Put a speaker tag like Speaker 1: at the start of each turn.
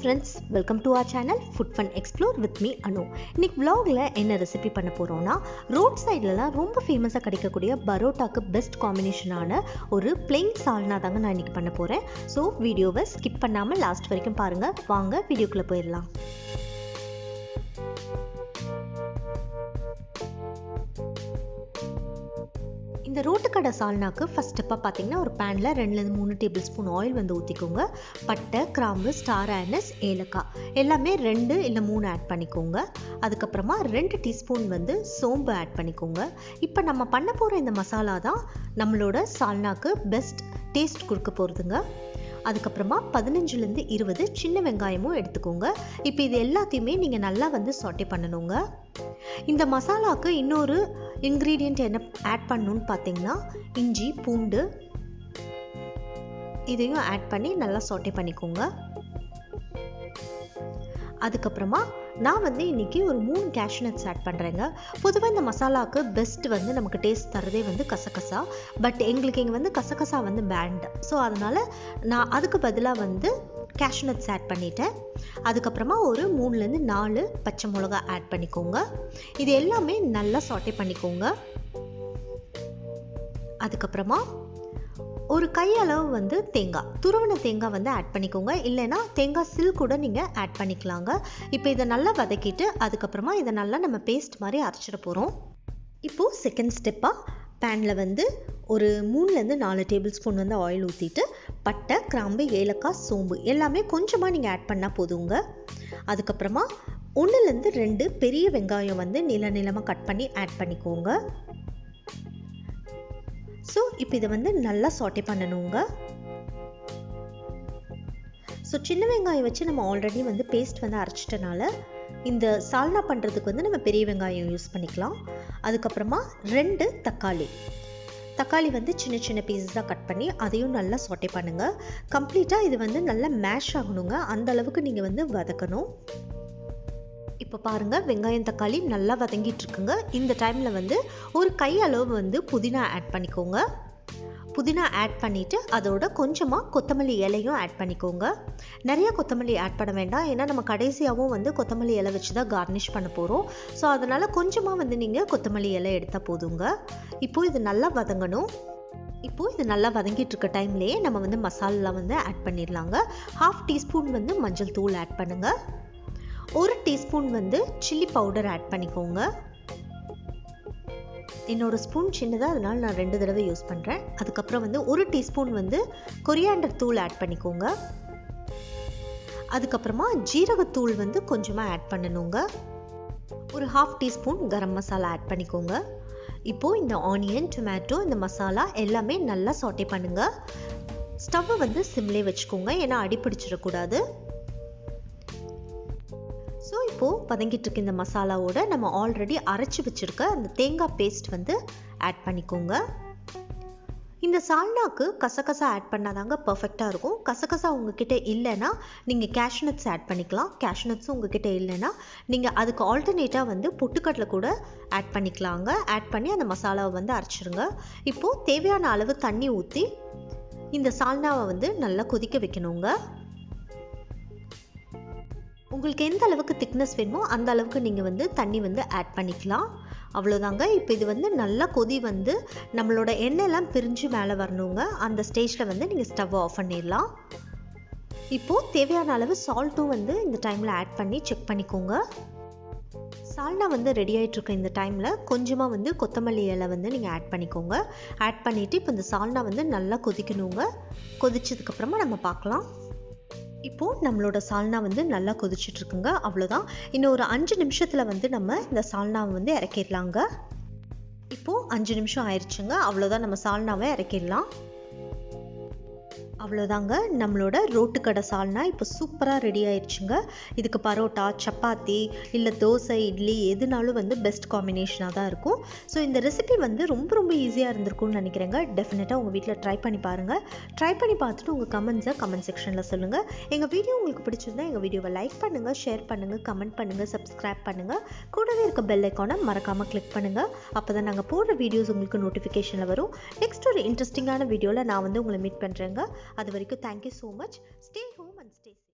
Speaker 1: friends welcome to our channel food fun explore with me Anu இன்னைக்கு vlogல என்ன recipe பண்ண போகிறோம்னா ரோட் சைட்லலாம் ரொம்ப ஃபேமஸாக கிடைக்கக்கூடிய பரோட்டாக்கு பெஸ்ட் காம்பினேஷனான ஒரு plain சால்னா தாங்க நான் இன்னைக்கு பண்ண போகிறேன் ஸோ வீடியோவை ஸ்கிப் பண்ணாமல் லாஸ்ட் வரைக்கும் பாருங்கள் வாங்க வீடியோக்குள்ளே போயிடலாம் இந்த ரோட்டுக்கடை சால்னாக்கு ஃபஸ்ட் ஸ்டெப்பாக பார்த்தீங்கன்னா ஒரு பேனில் ரெண்டுலேருந்து மூணு டேபிள் ஸ்பூன் ஆயில் வந்து ஊற்றிக்கோங்க பட்டை கிராம்பு ஸ்டார் ஆனஸ் ஏலக்காய் எல்லாமே ரெண்டு இல்லை மூணு ஆட் பண்ணிக்கோங்க அதுக்கப்புறமா ரெண்டு டீஸ்பூன் வந்து சோம்பு ஆட் பண்ணிக்கோங்க இப்போ நம்ம பண்ண போகிற இந்த மசாலா தான் நம்மளோட சால்னாக்கு பெஸ்ட் டேஸ்ட் கொடுக்க போகிறதுங்க அதுக்கப்புறமா பதினஞ்சுலேருந்து இருபது சின்ன வெங்காயமும் எடுத்துக்கோங்க இப்போ இது எல்லாத்தையுமே நீங்கள் நல்லா வந்து சாட்டே பண்ணணுங்க இந்த மசாலாவுக்கு இன்னொரு இன்க்ரீடியண்ட் என்ன ஆட் பண்ணணும்னு பார்த்தீங்கன்னா இஞ்சி பூண்டு இதையும் ஆட் பண்ணி நல்லா சாட்டே பண்ணிக்கோங்க அதுக்கப்புறமா நான் வந்து இன்றைக்கி ஒரு மூணு கேஷ்நட்ஸ் ஆட் பண்ணுறேங்க பொதுவாக இந்த மசாலாவுக்கு பெஸ்ட் வந்து நமக்கு டேஸ்ட் தரதே வந்து கசகசா பட் எங்களுக்கு இங்கே வந்து கசகசா வந்து பேண்ட் ஸோ அதனால் நான் அதுக்கு பதிலாக வந்து கேஷ்நட்ஸ் ஆட் பண்ணிட்டேன் அதுக்கப்புறமா ஒரு மூணுலேருந்து நாலு பச்சை மிளகா ஆட் பண்ணிக்கோங்க இது எல்லாமே நல்லா சாட்டே பண்ணிக்கோங்க அதுக்கப்புறமா ஒரு கையளவு வந்து தேங்காய் துருவன தேங்காய் வந்து ஆட் பண்ணிக்கோங்க இல்லைன்னா தேங்காய் சில் கூட நீங்கள் ஆட் பண்ணிக்கலாங்க இப்போ இதை நல்லா வதக்கிட்டு அதுக்கப்புறமா இதை நல்லா நம்ம பேஸ்ட் மாதிரி அரைச்சிட போகிறோம் இப்போது செகண்ட் ஸ்டெப்பாக பேனில் வந்து ஒரு மூணுலேருந்து நாலு டேபிள் ஸ்பூன் வந்து ஆயில் ஊற்றிட்டு பட்டை கிராம்பு ஏலக்காய் சோம்பு எல்லாமே கொஞ்சமாக நீங்கள் ஆட் பண்ணால் போதுங்க அதுக்கப்புறமா ஒன்றுலேருந்து ரெண்டு பெரிய வெங்காயம் வந்து நில நிலமாக கட் பண்ணி ஆட் பண்ணிக்கோங்க ஸோ இப்போ இதை வந்து நல்லா சாட்டே பண்ணணுங்க ஸோ சின்ன வெங்காயம் வச்சு நம்ம ஆல்ரெடி வந்து பேஸ்ட் வந்து அரைச்சிட்டனால இந்த சால்னா பண்ணுறதுக்கு வந்து நம்ம பெரிய வெங்காயம் யூஸ் பண்ணிக்கலாம் அதுக்கப்புறமா ரெண்டு தக்காளி தக்காளி வந்து சின்ன சின்ன பீசஸாக கட் பண்ணி அதையும் நல்லா சாட்டே பண்ணுங்கள் கம்ப்ளீட்டாக இது வந்து நல்லா மேஷ் ஆகணுங்க அந்த அளவுக்கு நீங்கள் வந்து வதக்கணும் இப்போ பாருங்கள் வெங்காயம் தக்காளி நல்லா வதங்கிட்டு இருக்குங்க இந்த டைமில் வந்து ஒரு கை அளவு வந்து புதினா ஆட் பண்ணிக்கோங்க புதினா ஆட் பண்ணிவிட்டு அதோட கொஞ்சமாக கொத்தமல்லி இலையும் ஆட் பண்ணிக்கோங்க நிறைய கொத்தமல்லி ஆட் பண்ண வேண்டாம் ஏன்னா நம்ம கடைசியாகவும் வந்து கொத்தமல்லி இலை வச்சு தான் கார்னிஷ் பண்ண போகிறோம் ஸோ அதனால் கொஞ்சமாக வந்து நீங்கள் கொத்தமல்லி இலை எடுத்தால் போதுங்க இப்போது இது நல்லா வதங்கணும் இப்போது இது நல்லா வதங்கிட்டு இருக்க டைம்லேயே நம்ம வந்து மசாலா வந்து ஆட் பண்ணிடலாங்க ஹாஃப் டீஸ்பூன் வந்து மஞ்சள் தூள் ஆட் பண்ணுங்கள் ஒரு டீஸ்பூன் வந்து சில்லி பவுடர் ஆட் பண்ணிக்கோங்க என்னோடய ஸ்பூன் சின்னதாக அதனால் நான் ரெண்டு தடவை யூஸ் பண்ணுறேன் அதுக்கப்புறம் வந்து ஒரு டீஸ்பூன் வந்து கொரியாண்டர் தூள் ஆட் பண்ணிக்கோங்க அதுக்கப்புறமா ஜீரகத்தூள் வந்து கொஞ்சமாக ஆட் பண்ணணுங்க ஒரு half teaspoon garam masala add பண்ணிக்கோங்க இப்போது இந்த ஆனியன் டொமேட்டோ இந்த மசாலா எல்லாமே நல்லா சாட்டே பண்ணுங்கள் ஸ்டவ்வை வந்து சிம்லே வச்சுக்கோங்க ஏன்னா அடி பிடிச்சிடக்கூடாது ஸோ இப்போது வதங்கிட்டு இருக்க இந்த மசாலாவோட நம்ம ஆல்ரெடி அரைச்சி வச்சுருக்க அந்த தேங்காய் பேஸ்ட் வந்து ஆட் பண்ணிக்கோங்க இந்த சால்னாக்கு கசகசா ஆட் பண்ணாதாங்க பர்ஃபெக்டாக இருக்கும் கசகசா உங்ககிட்ட இல்லைன்னா நீங்கள் கேஷ்நட்ஸ் ஆட் பண்ணிக்கலாம் கேஷ்நட்ஸும் உங்ககிட்ட இல்லைன்னா நீங்கள் அதுக்கு ஆல்டர்னேட்டாக வந்து பொட்டுக்கடலை கூட ஆட் பண்ணிக்கலாங்க ஆட் பண்ணி அந்த மசாலாவை வந்து அரைச்சிருங்க இப்போது தேவையான அளவு தண்ணி ஊற்றி இந்த சால்னாவை வந்து நல்லா கொதிக்க வைக்கணுங்க உங்களுக்கு எந்த அளவுக்கு திக்னஸ் வேணுமோ அந்த அளவுக்கு நீங்கள் வந்து தண்ணி வந்து ஆட் பண்ணிக்கலாம் அவ்வளோதாங்க இப்போ இது வந்து நல்லா கொதி வந்து நம்மளோட எண்ணெய்லாம் பிரிஞ்சு மேலே வரணுங்க அந்த ஸ்டேஜில் வந்து நீங்கள் ஸ்டவ் ஆஃப் பண்ணிடலாம் இப்போது தேவையான அளவு சால்ட்டும் வந்து இந்த டைமில் ஆட் பண்ணி செக் பண்ணிக்கோங்க சால்னா வந்து ரெடி ஆகிட்டுருக்க இந்த டைமில் கொஞ்சமாக வந்து கொத்தமல்லி இலை வந்து நீங்கள் ஆட் பண்ணிக்கோங்க ஆட் பண்ணிவிட்டு இப்போ இந்த சால்னா வந்து நல்லா கொதிக்கணுங்க கொதிச்சதுக்கப்புறமா நம்ம பார்க்கலாம் இப்போது நம்மளோட சால்னா வந்து நல்லா கொதிச்சிட்ருக்குங்க அவ்வளோதான் இன்னும் ஒரு அஞ்சு நிமிஷத்தில் வந்து நம்ம இந்த சால்னாவை வந்து இறக்கிடலாங்க இப்போது அஞ்சு நிமிஷம் ஆயிடுச்சுங்க அவ்வளோதான் நம்ம சால்னாவை இறக்கிடலாம் அவ்வளோதாங்க நம்மளோட ரோட்டுக்கடை சால்னா இப்போ சூப்பராக ரெடி ஆயிடுச்சுங்க இதுக்கு பரோட்டா சப்பாத்தி இல்லை தோசை இட்லி எதுனாலும் வந்து பெஸ்ட் காம்பினேஷனாக தான் இருக்கும் ஸோ இந்த ரெசிபி வந்து ரொம்ப ரொம்ப ஈஸியாக இருந்திருக்கும்னு நினைக்கிறேங்க டெஃபினட்டாக உங்கள் வீட்டில் ட்ரை பண்ணி பாருங்கள் ட்ரை பண்ணி பார்த்துட்டு உங்கள் கமெண்ட்ஸை கமெண்ட் செக்ஷனில் சொல்லுங்கள் எங்கள் வீடியோ உங்களுக்கு பிடிச்சிருந்தா எங்கள் வீடியோவை லைக் பண்ணுங்கள் ஷேர் பண்ணுங்கள் கமெண்ட் பண்ணுங்கள் சப்ஸ்கிரைப் பண்ணுங்கள் கூடவே இருக்க பெல் ஐக்கானை மறக்காமல் கிளிக் பண்ணுங்கள் அப்போ தான் நாங்கள் போடுற வீடியோஸ் உங்களுக்கு நோட்டிஃபிகேஷனில் வரும் நெக்ஸ்ட் ஒரு இன்ட்ரெஸ்டிங்கான வீடியோவில் நான் வந்து உங்களை மீட் பண்ணுறேங்க அது வரைக்கும் thank you so much stay home and stay